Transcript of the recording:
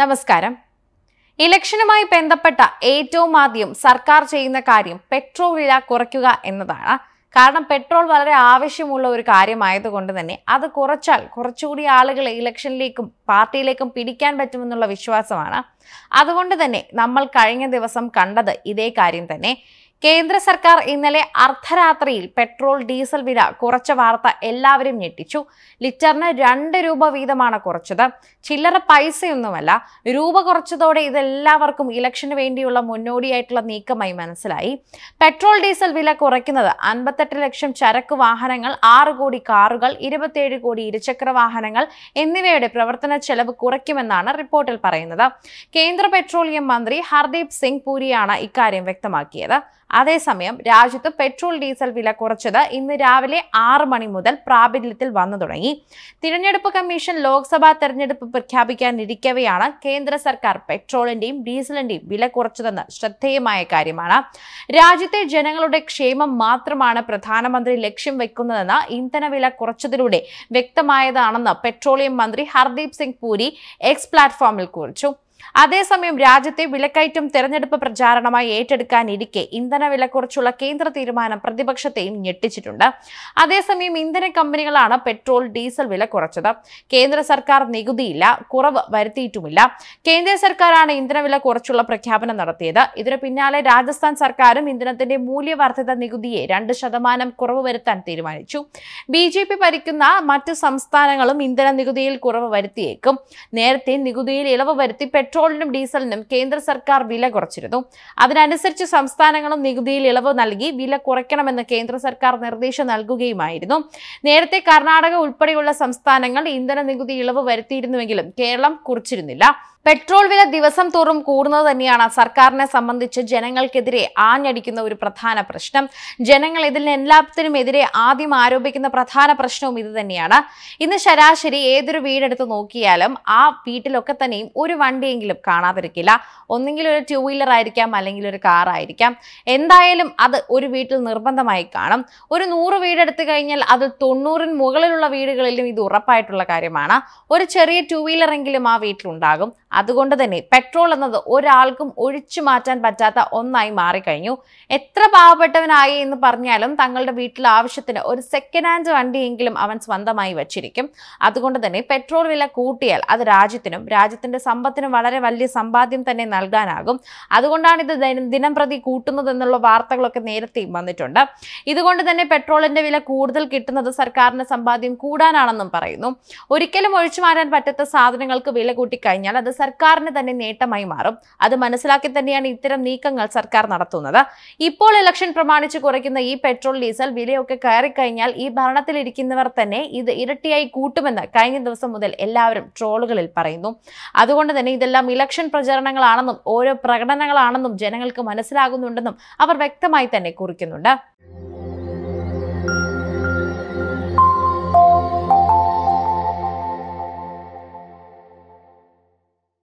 നമസ്കാരം ഇലക്ഷനുമായി ബന്ധപ്പെട്ട ഏറ്റവും ആദ്യം സർക്കാർ ചെയ്യുന്ന കാര്യം പെട്രോൾ വില കുറയ്ക്കുക എന്നതാണ് കാരണം പെട്രോൾ വളരെ ആവശ്യമുള്ള ഒരു കാര്യമായതുകൊണ്ട് തന്നെ അത് കുറച്ചാൽ കുറച്ചുകൂടി ആളുകളെ ഇലക്ഷനിലേക്കും പാർട്ടിയിലേക്കും പിടിക്കാൻ പറ്റുമെന്നുള്ള വിശ്വാസമാണ് അതുകൊണ്ട് തന്നെ നമ്മൾ കഴിഞ്ഞ ദിവസം കണ്ടത് ഇതേ കാര്യം തന്നെ കേന്ദ്ര സർക്കാർ ഇന്നലെ അർദ്ധരാത്രിയിൽ പെട്രോൾ ഡീസൽ വില കുറച്ച വാർത്ത എല്ലാവരും ഞെട്ടിച്ചു ലിറ്ററിന് രണ്ട് രൂപ വീതമാണ് കുറച്ചത് ചില്ലറ പൈസയൊന്നുമല്ല രൂപ കുറച്ചതോടെ ഇതെല്ലാവർക്കും ഇലക്ഷന് വേണ്ടിയുള്ള മുന്നോടിയായിട്ടുള്ള നീക്കമായി മനസ്സിലായി പെട്രോൾ ഡീസൽ വില കുറയ്ക്കുന്നത് അൻപത്തെട്ട് ലക്ഷം ചരക്ക് വാഹനങ്ങൾ ആറ് കോടി കാറുകൾ ഇരുപത്തിയേഴ് കോടി ഇരുചക്ര വാഹനങ്ങൾ എന്നിവയുടെ പ്രവർത്തന ചെലവ് കുറയ്ക്കുമെന്നാണ് റിപ്പോർട്ടിൽ പറയുന്നത് കേന്ദ്ര പെട്രോളിയം മന്ത്രി ഹർദീപ് സിംഗ് പുരിയാണ് ഇക്കാര്യം വ്യക്തമാക്കിയത് അതേസമയം രാജ്യത്ത് പെട്രോൾ ഡീസൽ വില കുറച്ചത് ഇന്ന് രാവിലെ ആറ് മണി മുതൽ പ്രാബല്യത്തിൽ വന്നു തുടങ്ങി തിരഞ്ഞെടുപ്പ് കമ്മീഷൻ ലോക്സഭാ തെരഞ്ഞെടുപ്പ് പ്രഖ്യാപിക്കാനിരിക്കവെയാണ് കേന്ദ്ര സർക്കാർ പെട്രോളിന്റെയും ഡീസലിന്റെയും വില കുറച്ചതെന്ന് ശ്രദ്ധേയമായ കാര്യമാണ് രാജ്യത്തെ ജനങ്ങളുടെ ക്ഷേമം മാത്രമാണ് പ്രധാനമന്ത്രി ലക്ഷ്യം വെക്കുന്നതെന്ന് ഇന്ധനവില കുറച്ചതിലൂടെ വ്യക്തമായതാണെന്ന് പെട്രോളിയം മന്ത്രി ഹർദീപ് സിംഗ് പൂരി എക്സ് പ്ലാറ്റ്ഫോമിൽ കുറിച്ചു അതേസമയം രാജ്യത്തെ വിലക്കയറ്റം തെരഞ്ഞെടുപ്പ് പ്രചാരണമായി ഏറ്റെടുക്കാനിരിക്കെ ഇന്ധനവിലക്കുറിച്ചുള്ള കേന്ദ്ര തീരുമാനം പ്രതിപക്ഷത്തെയും ഞെട്ടിച്ചിട്ടുണ്ട് അതേസമയം ഇന്ധന കമ്പനികളാണ് പെട്രോൾ ഡീസൽ വില കുറച്ചത് കേന്ദ്ര സർക്കാർ നികുതിയില്ല കുറവ് വരുത്തിയിട്ടുമില്ല കേന്ദ്ര സർക്കാരാണ് ഇന്ധനവില കുറച്ചുള്ള പ്രഖ്യാപനം നടത്തിയത് ഇതിനു പിന്നാലെ രാജസ്ഥാൻ സർക്കാരും ഇന്ധനത്തിന്റെ മൂല്യവർദ്ധിത നികുതിയെ രണ്ട് ശതമാനം കുറവ് വരുത്താൻ തീരുമാനിച്ചു ബി ജെ പി ഭരിക്കുന്ന മറ്റ് സംസ്ഥാനങ്ങളും ഇന്ധന നികുതിയിൽ കുറവ് വരുത്തിയേക്കും നേരത്തെ നികുതിയിൽ ഇളവ് വരുത്തി പെട്രോളിനും ഡീസലിനും കേന്ദ്ര സർക്കാർ വില കുറച്ചിരുന്നു അതിനനുസരിച്ച് സംസ്ഥാനങ്ങളും നികുതിയിൽ ഇളവ് നൽകി വില കുറയ്ക്കണമെന്ന് കേന്ദ്ര സർക്കാർ നിർദ്ദേശം നൽകുകയുമായിരുന്നു നേരത്തെ കർണാടക ഉൾപ്പെടെയുള്ള സംസ്ഥാനങ്ങൾ ഇന്ധന നികുതി ഇളവ് വരുത്തിയിരുന്നുവെങ്കിലും കേരളം കുറിച്ചിരുന്നില്ല പെട്രോൾ വില ദിവസം തോറും കൂടുന്നത് തന്നെയാണ് സർക്കാരിനെ സംബന്ധിച്ച് ജനങ്ങൾക്കെതിരെ ആഞ്ഞടിക്കുന്ന ഒരു പ്രധാന പ്രശ്നം ജനങ്ങൾ ഇതിന് എല്ലാത്തിനും എതിരെ ആദ്യം ആരോപിക്കുന്ന പ്രധാന പ്രശ്നവും ഇത് തന്നെയാണ് ഇന്ന് ശരാശരി ഏതൊരു വീടെടുത്ത് നോക്കിയാലും ആ വീട്ടിലൊക്കെ തന്നെയും ഒരു വണ്ടിയെങ്കിലും കാണാതിരിക്കില്ല ഒന്നെങ്കിൽ ഒരു ടൂ വീലർ ആയിരിക്കാം അല്ലെങ്കിൽ ഒരു കാർ ആയിരിക്കാം എന്തായാലും അത് ഒരു വീട്ടിൽ നിർബന്ധമായി കാണും ഒരു നൂറ് വീടെടുത്ത് കഴിഞ്ഞാൽ അത് തൊണ്ണൂറിന് മുകളിലുള്ള വീടുകളിലും ഇത് ഉറപ്പായിട്ടുള്ള കാര്യമാണ് ഒരു ചെറിയ ടൂ വീലർ എങ്കിലും ആ വീട്ടിലുണ്ടാകും അതുകൊണ്ട് തന്നെ പെട്രോൾ എന്നത് ഒരാൾക്കും ഒഴിച്ചു മാറ്റാൻ പറ്റാത്ത ഒന്നായി മാറിക്കഴിഞ്ഞു എത്ര പാവപ്പെട്ടവനായി എന്ന് പറഞ്ഞാലും തങ്ങളുടെ വീട്ടിലെ ആവശ്യത്തിന് ഒരു സെക്കൻഡ് ഹാൻഡ് വണ്ടിയെങ്കിലും അവൻ സ്വന്തമായി വച്ചിരിക്കും അതുകൊണ്ട് തന്നെ പെട്രോൾ വില കൂട്ടിയാൽ അത് രാജ്യത്തിനും രാജ്യത്തിന്റെ സമ്പത്തിനും വളരെ വലിയ സമ്പാദ്യം തന്നെ നൽകാനാകും അതുകൊണ്ടാണ് ഇത് ദിനം- ദിനം പ്രതി കൂട്ടുന്നതെന്നുള്ള വാർത്തകളൊക്കെ നേരത്തെയും വന്നിട്ടുണ്ട് ഇതുകൊണ്ട് തന്നെ പെട്രോളിന്റെ വില കൂടുതൽ കിട്ടുന്നത് സർക്കാരിന്റെ സമ്പാദ്യം കൂടാനാണെന്നും പറയുന്നു ഒരിക്കലും ഒഴിച്ചു മാറ്റാൻ പറ്റാത്ത സാധനങ്ങൾക്ക് വില കൂട്ടിക്കഴിഞ്ഞാൽ അത് സർക്കാരിന് തന്നെ നേട്ടമായി മാറും അത് മനസ്സിലാക്കി തന്നെയാണ് ഇത്തരം നീക്കങ്ങൾ സർക്കാർ നടത്തുന്നത് ഇപ്പോൾ ഇലക്ഷൻ പ്രമാണിച്ച് കുറയ്ക്കുന്ന ഈ പെട്രോൾ ഡീസൽ വിലയൊക്കെ കയറിക്കഴിഞ്ഞാൽ ഈ ഭരണത്തിലിരിക്കുന്നവർ തന്നെ ഇത് ഇരട്ടിയായി കൂട്ടുമെന്ന് കഴിഞ്ഞ ദിവസം മുതൽ എല്ലാവരും ട്രോളുകളിൽ പറയുന്നു അതുകൊണ്ട് തന്നെ ഇതെല്ലാം ഇലക്ഷൻ പ്രചരണങ്ങളാണെന്നും ഓരോ പ്രകടനങ്ങളാണെന്നും ജനങ്ങൾക്ക് മനസ്സിലാകുന്നുണ്ടെന്നും അവർ വ്യക്തമായി തന്നെ കുറിക്കുന്നുണ്ട്